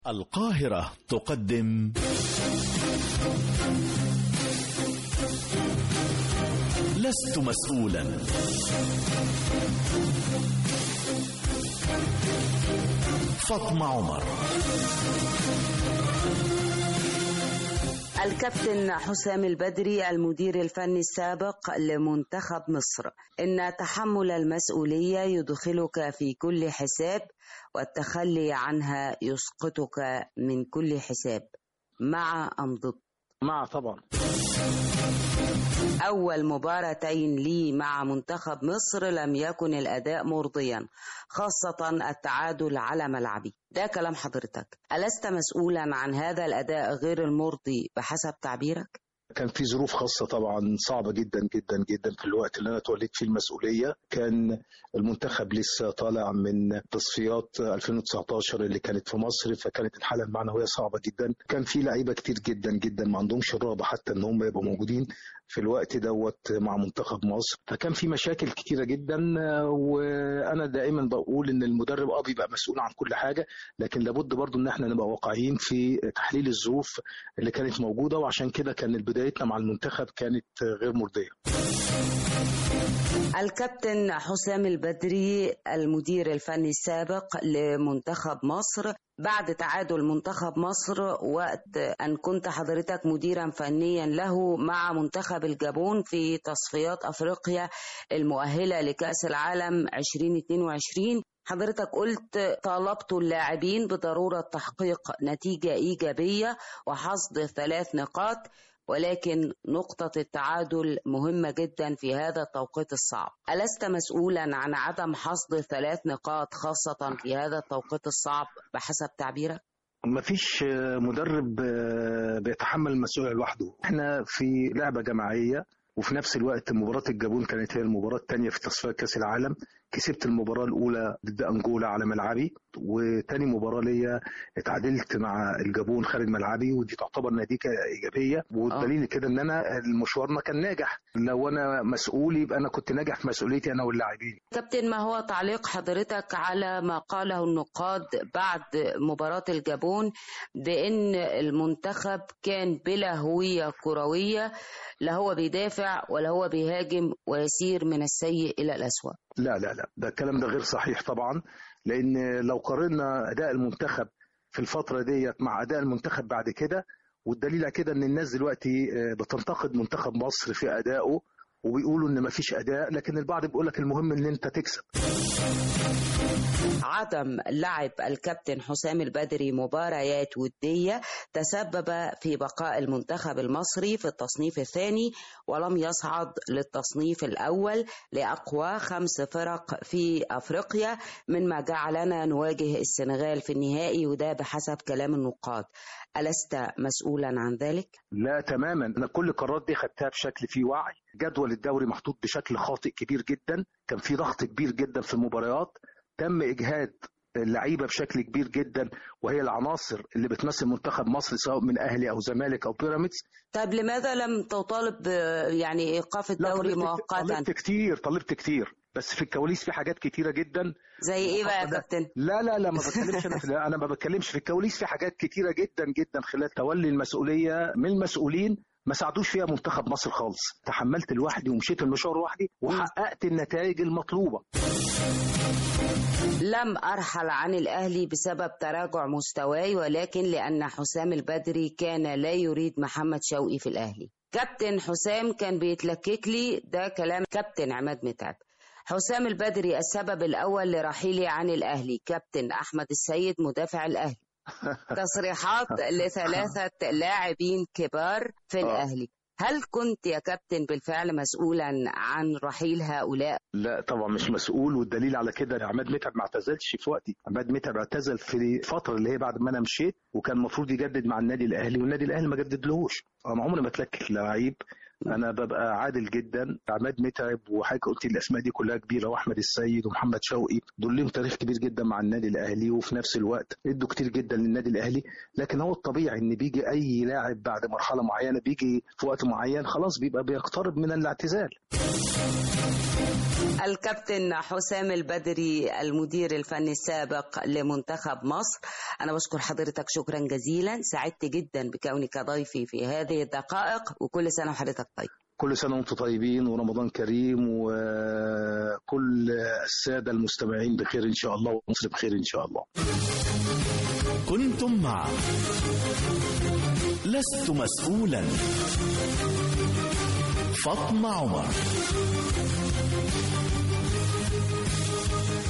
القاهرة تقدم لست مسؤولا فاطمة عمر الكابتن حسام البدري المدير الفني السابق لمنتخب مصر إن تحمل المسؤولية يدخلك في كل حساب والتخلي عنها يسقطك من كل حساب مع أم ضد مع طبعا أول مباراتين لي مع منتخب مصر لم يكن الأداء مرضيا خاصة التعادل على ملعبي ده كلام حضرتك ألست مسؤولا عن هذا الأداء غير المرضي بحسب تعبيرك؟ كان في ظروف خاصة طبعا صعبة جدا جدا جدا في الوقت اللي أنا توليت فيه المسؤولية كان المنتخب لسه طالع من تصفيات 2019 اللي كانت في مصر فكانت الحالة المعنوية صعبة جدا كان في لعيبة كتير جدا جدا ما عندهمش الرغبة حتى إن هم يبقوا موجودين في الوقت دوت مع منتخب مصر فكان في مشاكل كتيرة جدا وأنا دائما بقول إن المدرب اه بيبقى مسؤول عن كل حاجة لكن لابد برضو إن احنا نبقى واقعيين في تحليل الظروف اللي كانت موجودة وعشان كده كان بدايتنا مع المنتخب كانت غير مرضية الكابتن حسام البدري المدير الفني السابق لمنتخب مصر بعد تعادل منتخب مصر وقت أن كنت حضرتك مديرا فنيا له مع منتخب الجابون في تصفيات أفريقيا المؤهلة لكأس العالم 2022 حضرتك قلت طالبت اللاعبين بضرورة تحقيق نتيجة إيجابية وحصد ثلاث نقاط ولكن نقطة التعادل مهمة جدا في هذا التوقيت الصعب ألست مسؤولا عن عدم حصد ثلاث نقاط خاصة في هذا التوقيت الصعب بحسب تعبيرك؟ ما فيش مدرب بيتحمل المسؤولية لوحده احنا في لعبة جماعية وفي نفس الوقت مباراة الجابون كانت هي المباراة الثانية في تصفيات كأس العالم كسبت المباراة الأولى ضد أنجولا على ملعبي وتاني مباراة ليا اتعادلت مع الجابون خارج ملعبي ودي تعتبر نتيجة إيجابية والدليل كده إن أنا مشوارنا كان ناجح لو أنا مسؤول يبقى أنا كنت ناجح في مسؤوليتي أنا واللاعبين كابتن ما هو تعليق حضرتك على ما قاله النقاد بعد مباراة الجابون بأن المنتخب كان بلا هوية كروية لا هو بيدافع ولا هو بيهاجم ويسير من السيء إلى الأسوأ لا لا لا ده الكلام ده غير صحيح طبعا لان لو قارنا اداء المنتخب في الفتره ديت مع اداء المنتخب بعد كده والدليل على كده ان الناس دلوقتي بتنتقد منتخب مصر في ادائه وبيقولوا ان مفيش اداء لكن البعض بيقول لك المهم ان انت تكسب عدم لعب الكابتن حسام البدري مباريات ودية تسبب في بقاء المنتخب المصري في التصنيف الثاني ولم يصعد للتصنيف الأول لأقوى خمس فرق في أفريقيا مما جعلنا نواجه السنغال في النهائي وده بحسب كلام النقاد ألست مسؤولا عن ذلك؟ لا تماما أنا كل القرارات دي خدتها بشكل فيه وعي جدول الدوري محطوط بشكل خاطئ كبير جدا كان في ضغط كبير جدا في المباريات تم إجهاد اللعيبه بشكل كبير جدا وهي العناصر اللي بتمثل منتخب مصر سواء من اهلي او زمالك او بيراميدز طب لماذا لم تطالب يعني ايقاف الدوري مؤقتا؟ طلبت كتير طلبت كتير بس في الكواليس في حاجات كتيره جدا زي ايه بقى يا كابتن؟ لا لا لا ما بتكلمش انا في انا ما بتكلمش في الكواليس في حاجات كتيره جدا جدا خلال تولي المسؤوليه من المسؤولين ما ساعدوش فيها منتخب مصر خالص تحملت لوحدي ومشيت المشوار لوحدي وحققت النتائج المطلوبه لم أرحل عن الأهلي بسبب تراجع مستواي ولكن لأن حسام البدري كان لا يريد محمد شوقي في الأهلي كابتن حسام كان بيتلكك لي ده كلام كابتن عماد متعب حسام البدري السبب الأول لرحيلي عن الأهلي كابتن أحمد السيد مدافع الأهلي تصريحات لثلاثة لاعبين كبار في الأهلي هل كنت يا كابتن بالفعل مسؤولا عن رحيل هؤلاء؟ لا طبعا مش مسؤول والدليل على كده عماد متعب ما اعتزلش في وقتي، عماد متعب اعتزل في الفتره اللي هي بعد ما انا مشيت وكان المفروض يجدد مع النادي الاهلي والنادي الاهلي ما جددلهوش، انا عمري ما اتلكك لعيب انا ببقى عادل جدا عماد متعب وحضرتك قلت الاسماء دي كلها كبيره واحمد السيد ومحمد شوقي دول لهم تاريخ كبير جدا مع النادي الاهلي وفي نفس الوقت ادوا كتير جدا للنادي الاهلي لكن هو الطبيعي ان بيجي اي لاعب بعد مرحله معينه بيجي في وقت معين خلاص بيبقى بيقترب من الاعتزال الكابتن حسام البدري المدير الفني السابق لمنتخب مصر أنا بشكر حضرتك شكرا جزيلا سعدت جدا بكونك ضيفي في هذه الدقائق وكل سنة وحضرتك طيب كل سنة وانتم طيبين ورمضان كريم وكل السادة المستمعين بخير إن شاء الله ومصر بخير إن شاء الله كنتم مع لست مسؤولا فاطمة عمر